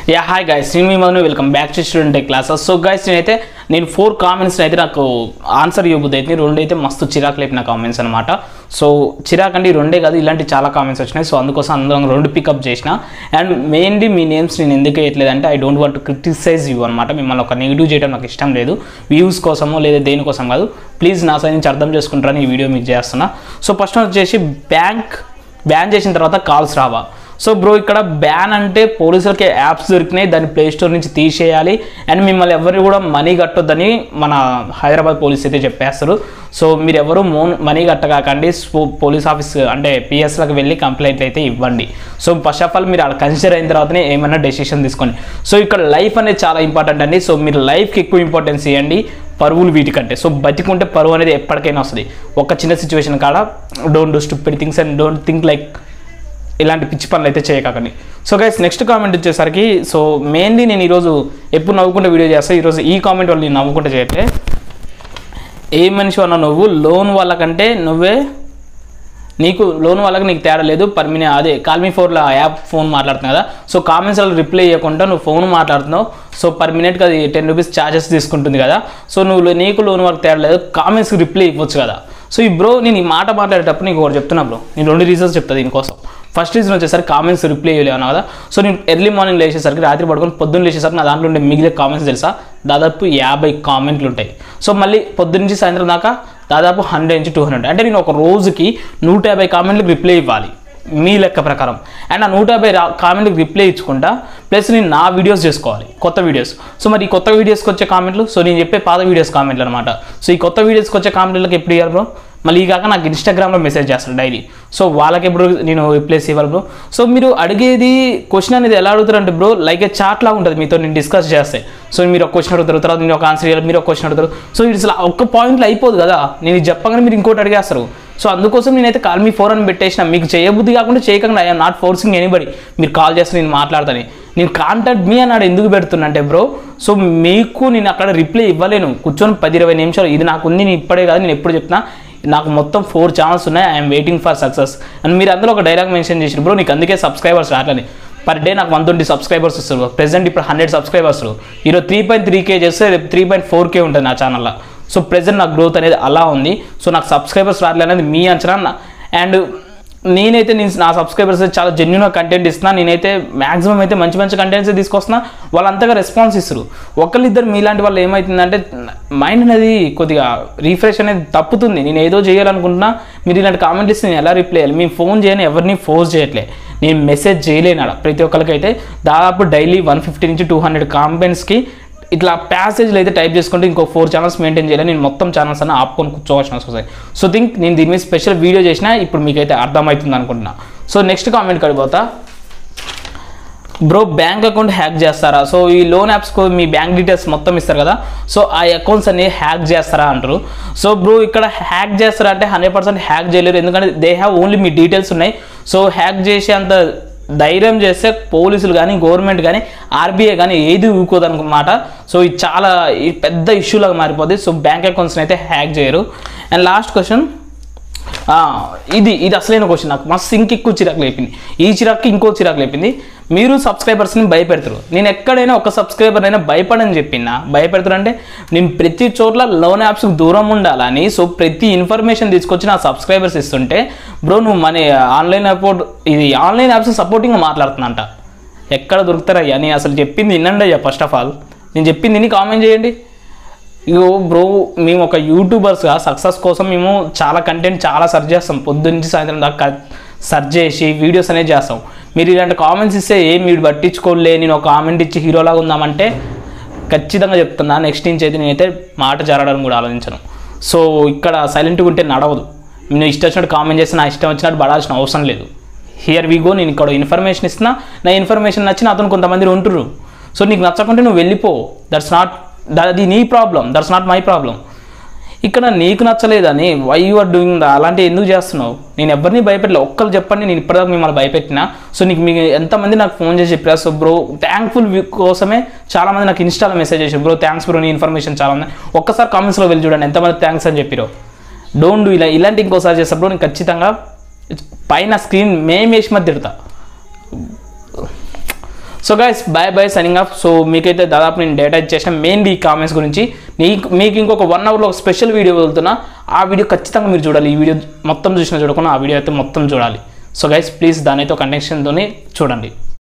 yeah hi guys నేను మీ Madhu welcome back to student classes so guys నేనైతే నేను ఫోర్ కామెంట్స్ అయితే నాకు ఆన్సర్ ఇవ్వబుద్ది అయితే రెండు అయితే మస్తు చిరాకు లేపిన కామెంట్స్ అనమాట సో చిరాకు అంటే ఈ రెండే కాదు ఇలాంటి చాలా కామెంట్స్ వచ్చినాయి సో అందుకోసం అందరం రెండు పికప్ చేసిన అండ్ మెయిన్లీ మీ నేమ్స్ నేను ఎందుకు వేయట్లేదంటే I don't want to criticise you అనమాట మిమ్మల్ని ఒక నెగిటివ్ చేయడం నాకు ఇష్టం లేదు వ్యూస్ కోసమో లేదా దేనికోసం కాదు ప్లీజ్ నా సైడ్ నుంచి అర్థం చేసుకుంటారని ఈ వీడియో మీకు చేస్తున్నా సో ఫస్ట్ వచ్చేసి బ్యాంక్ బ్యాన్ చేసిన తర్వాత కాల్స్ రావా సో బ్రో ఇక్కడ బ్యాన్ అంటే పోలీసులకి యాప్స్ దొరికినాయి దాన్ని ప్లే స్టోర్ నుంచి తీసేయాలి అండ్ మిమ్మల్ని ఎవరు కూడా మనీ కట్టొద్దని మన హైదరాబాద్ పోలీస్ అయితే చెప్పేస్తారు సో మీరు ఎవరు మోన్ మనీ కట్టకాకండి సో పోలీస్ ఆఫీస్ అంటే పిఎస్లకు వెళ్ళి కంప్లైంట్ అయితే ఇవ్వండి సో ఫస్ట్ ఆఫ్ ఆల్ మీరు అక్కడ కన్సిడర్ అయిన తర్వాతనే ఏమైనా డెసిషన్ తీసుకోండి సో ఇక్కడ లైఫ్ అనేది చాలా ఇంపార్టెంట్ అండి సో మీరు లైఫ్కి ఎక్కువ ఇంపార్టెన్స్ ఇవ్వండి పరువులు వీటికంటే సో బతికుంటే పరువు అనేది ఎప్పటికైనా వస్తుంది ఒక చిన్న సిచ్యువేషన్ కాడ don't do stupid things and don't think like ఇలాంటి పిచ్చి పనులు అయితే చేయకండి సో గైస్ నెక్స్ట్ కామెంట్ వచ్చేసరికి సో మెయిన్లీ నేను ఈరోజు ఎప్పుడు నవ్వుకుంటే వీడియో చేస్తా ఈరోజు ఈ కామెంట్ వల్ల నేను నవ్వుకుంటే చేయట్లే ఏ మనిషి అన్నా నువ్వు లోన్ వాళ్ళకంటే నువ్వే నీకు లోన్ వాళ్ళకి నీకు తేడా లేదు పర్మినే అదే కాల్మీ ఫోర్లో యాప్ ఫోన్ మాట్లాడుతున్నావు కదా సో కామెంట్స్లో రిప్లై ఇవ్వకుండా నువ్వు ఫోన్ మాట్లాడుతున్నావు సో పర్ మినిట్కి అది టెన్ రూపీస్ ఛార్జెస్ తీసుకుంటుంది కదా సో నువ్వు నీకు లోన్ వాళ్ళకి తేడా లేదు కామెంట్స్కి రిప్లై ఇవ్వచ్చు కదా సో ఈ బ్రో నేను ఈ మాట మాట్లాడేటప్పుడు నీకు ఒకటి చెప్తున్నా బ్రో నేను రెండు రీజన్స్ చెప్తా దీనికోసం ఫస్ట్ రీజన్ వచ్చేసరికి కామెంట్స్ రిప్లై ఇవ్వలేవు కదా సో నేను ఎర్లీ మార్నింగ్ లేచేసరికి రాత్రి పడుకొని పొద్దున్న లేచేసరికి నా దాంట్లో ఉండే మిగిలిన కామెంట్స్ తెలుసా దాదాపు యాభై కామెంట్లు ఉంటాయి సో మళ్ళీ పొద్దున్న నుంచి సాయంత్రం దాకా దాదాపు హండ్రెడ్ నుంచి టూ హండ్రెడ్ అంటే నేను ఒక రోజుకి నూట యాభై కామెంట్లకు రిప్లై ఇవ్వాలి మీ లెక్క ప్రకారం అండ్ ఆ నూట యాభై కామెంట్కి రిప్లై ఇచ్చుకుంటా ప్లస్ నేను నా వీడియోస్ చేసుకోవాలి కొత్త వీడియోస్ సో మరి ఈ కొత్త వీడియోస్కి వచ్చే కామెంట్లు సో నేను చెప్పే పాత వీడియోస్ కామెంట్లు అనమాట సో ఈ కొత్త వీడియోస్కి వచ్చే కామెంట్లకు ఎప్పుడు ఇవ్వాలి బ్రో మళ్ళీ ఈ కాక నాకు ఇన్స్టాగ్రామ్లో మెసేజ్ చేస్తారు డైలీ సో వాళ్ళకి ఎప్పుడు నేను రిప్లేస్ ఇవ్వాలి బ్రో సో మీరు అడిగేది క్వశ్చన్ అనేది ఎలా అడుగుతారంటే బ్రో లైక్ ఏ చాట్ లాగా ఉంటుంది మీతో నేను డిస్కస్ చేస్తే సో మీరు ఒక క్వశ్చన్ అడుగుతారు తర్వాత నేను ఒక ఆన్సర్ ఇవ్వాలి మీరు ఒక క్వశ్చన్ అడుగుతారు సో ఇట్స్ ఒక్క పాయింట్లో అయిపోదు కదా నేను ఇది చెప్పగానే మీరు ఇంకోటి అడిగేస్తారు సో అందుకోసం నేనైతే కాల్ మీ ఫోర్ అని పెట్టేసిన మీకు చేయబుద్ధి కాకుండా చేయకుండా ఐఎమ్ నాట్ ఫోర్సింగ్ ఎనీబడి మీరు కాల్ చేస్తే నేను మాట్లాడతాను నేను కాంటాక్ట్ మీ అన్నాడు ఎందుకు పెడుతున్నా అంటే బ్రో సో మీకు నేను అక్కడ రిప్లై ఇవ్వలేను కూర్చొని పది ఇరవై నిమిషాలు ఇది నాకు ఉంది నేను ఇప్పుడే కాదు నేను ఎప్పుడు చెప్తున్నా నాకు మొత్తం ఫోర్ ఛానల్స్ ఉన్నాయి I'm waiting for success and మీరు అందరూ ఒక డైలాగ్ మెన్షన్ చేసారు బ్రో నీకు అందుకే సబ్స్క్రైబర్స్ రావట్లేదు పర్ డే నాకు వన్ ట్వంటీ సబ్స్క్రైబర్స్ వస్తారు ప్రెసెంట్ ఇప్పుడు హండ్రెడ్ సబ్స్క్రైబర్స్ ఈరోజు త్రీ పాయింట్ త్రీ కే చేస్తే రేపు త్రీ పాయింట్ ఫోర్ కే ఉంటుంది నా ఛానల్లో సో ప్రెసెంట్ నా గ్రోత్ అనేది అలా ఉంది సో నాకు సబ్స్క్రైబర్స్ రావట్లేదు అనేది మీ అంచనా అండ్ నేనైతే నేను నా సబ్స్క్రైబర్స్ చాలా జెన్యున్గా కంటెంట్ ఇస్తున్నా నేనైతే మాక్సిమం అయితే మంచి మంచి కంటెంట్స్ తీసుకొస్తున్నా వాళ్ళు అంతగా రెస్పాన్స్ ఇస్తారు ఒకళ్ళిద్దరు మీలాంటి వాళ్ళు ఏమవుతుందంటే మైండ్ అనేది కొద్దిగా రీఫ్రెష్ అనేది తప్పుతుంది నేను ఏదో చేయాలనుకుంటున్నా మీరు ఇలాంటి కామెంట్లు ఇస్తే నేను ఎలా రిప్లై చేయాలి మేము ఫోన్ చేయని ఎవరిని ఫోర్స్ చేయట్లే నేను మెసేజ్ చేయలేను అక్కడ ప్రతి ఒక్కరికైతే దాదాపు డైలీ వన్ ఫిఫ్టీ నుంచి టూ హండ్రెడ్ కామెంట్స్కి ఇట్లా ప్యాసేజ్లు అయితే టైప్ చేసుకుంటే ఇంకో ఫోర్ ఛానల్స్ మెయింటైన్ చేయాలి నేను మొత్తం ఛానల్స్ అన్న ఆపుకొని కూర్చోవాల్సిన అవసరం వస్తాయి సో థింక్ నేను దీని మీద స్పెషల్ వీడియో చేసినా ఇప్పుడు మీకైతే అర్థమవుతుంది అనుకుంటున్నా సో నెక్స్ట్ కామెంట్ కడిపోతా బ్రో బ్యాంక్ అకౌంట్ హ్యాక్ చేస్తారా సో ఈ లోన్ యాప్స్కు మీ బ్యాంక్ డీటెయిల్స్ మొత్తం ఇస్తారు కదా సో ఆ అకౌంట్స్ అన్ని హ్యాక్ చేస్తారా అంటారు సో బ్రో ఇక్కడ హ్యాక్ చేస్తారా అంటే హండ్రెడ్ పర్సెంట్ హ్యాక్ చేయలేరు ఎందుకంటే దే హ్యావ్ ఓన్లీ మీ డీటెయిల్స్ ఉన్నాయి సో హ్యాక్ చేసేంత ధైర్యం చేస్తే పోలీసులు కానీ గవర్నమెంట్ కానీ ఆర్బీఐ కానీ ఏది ఊకోదనమాట సో ఇది చాలా ఈ పెద్ద ఇష్యూలాగా మారిపోద్ది సో బ్యాంక్ అకౌంట్స్ని అయితే హ్యాక్ చేయరు అండ్ లాస్ట్ క్వశ్చన్ ఇది ఇది అసలైన క్వశ్చన్ నాకు మస్తు ఇంక ఎక్కువ చిరాకు లేపింది ఈ చిరాకు ఇంకో చిరాకు లేపింది మీరు సబ్స్క్రైబర్స్ని భయపెడతారు నేను ఎక్కడైనా ఒక సబ్స్క్రైబర్ అయినా భయపడని చెప్పినా భయపెడతారు అంటే నేను ప్రతి చోట్ల లోన్ యాప్స్కి దూరం ఉండాలని సో ప్రతి ఇన్ఫర్మేషన్ తీసుకొచ్చి నా సబ్స్క్రైబర్స్ ఇస్తుంటే బ్రో నువ్వు మన ఆన్లైన్ అపోర్ట్ ఇది ఆన్లైన్ యాప్స్ సపోర్టింగ్గా మాట్లాడుతున్నంట ఎక్కడ దొరుకుతారయ్యా నేను అసలు చెప్పింది వినండి అయ్యా ఫస్ట్ ఆఫ్ ఆల్ నేను చెప్పింది విని కామెంట్ చేయండి ఇగో బ్రో మేము ఒక యూట్యూబర్స్గా సక్సెస్ కోసం మేము చాలా కంటెంట్ చాలా సర్చ్ చేస్తాం పొద్దున్నుంచి సాయంత్రం దాకా సర్చ్ చేసి వీడియోస్ అనేది చేస్తాం మీరు ఇలాంటి కామెంట్స్ ఇస్తే ఏం మీరు పట్టించుకోలే నేను ఒక కామెంట్ ఇచ్చి హీరోలాగా ఉందామంటే ఖచ్చితంగా చెప్తున్నా నెక్స్ట్ నుంచి అయితే నేనైతే మాట జరగడానికి కూడా ఆలోచించను సో ఇక్కడ సైలెంట్గా ఉంటే నడవదు నేను ఇష్టం వచ్చినట్టు కామెంట్ చేస్తే నా ఇష్టం వచ్చినట్టు పడాల్సిన అవసరం లేదు హియర్ వి గో నేను ఇక్కడ ఇన్ఫర్మేషన్ ఇస్తున్నా నా ఇన్ఫర్మేషన్ నచ్చిన అతను కొంతమంది ఉంటురు సో నీకు నచ్చకుంటే నువ్వు వెళ్ళిపో దట్స్ నాట్ అది నీ problem that's not my problem ఇక్కడ నీకు నచ్చలేదని why you are doing that అలాంటి ఎందుకు చేస్తున్నావు నేను ఎవరిని భయపెట్టలే ఒక్కరు చెప్పండి నేను ఇప్పటిదాకా మిమ్మల్ని భయపెట్టినా సో నీకు మీకు ఎంతమంది నాకు ఫోన్ చేసి చెప్పారు సో బ్రో థ్యాంక్ఫుల్ కోసమే చాలామంది నాకు ఇన్స్టాలో మెసేజ్ చేశారు బ్రో థ్యాంక్స్ బ్రో నీ ఇన్ఫర్మేషన్ చాలా ఉంది ఒక్కసారి కామెంట్స్లో వెళ్ళి చూడండి ఎంతమంది థ్యాంక్స్ అని చెప్పిరో డోంట్ డూ ఇలా ఇలాంటి ఇంకోసారి చేస్తా బ్రో నేను ఖచ్చితంగా పైన స్క్రీన్ మేము వేసి మధ్య తిడతా so guys bye bye signing off so మీకైతే దాదాపు నేను డేటా ఇచ్చేసిన మెయిన్లీ ఈ కామెంట్స్ గురించి మీకు మీకు ఇంకొక వన్ అవర్లో ఒక స్పెషల్ వీడియో వెళ్తున్నా ఆ వీడియో ఖచ్చితంగా మీరు చూడాలి ఈ వీడియో మొత్తం చూసినా చూడకుండా ఆ వీడియో అయితే మొత్తం చూడాలి సో గైస్ ప్లీజ్ దాని అయితే ఒక కంటెన్షన్తోనే చూడండి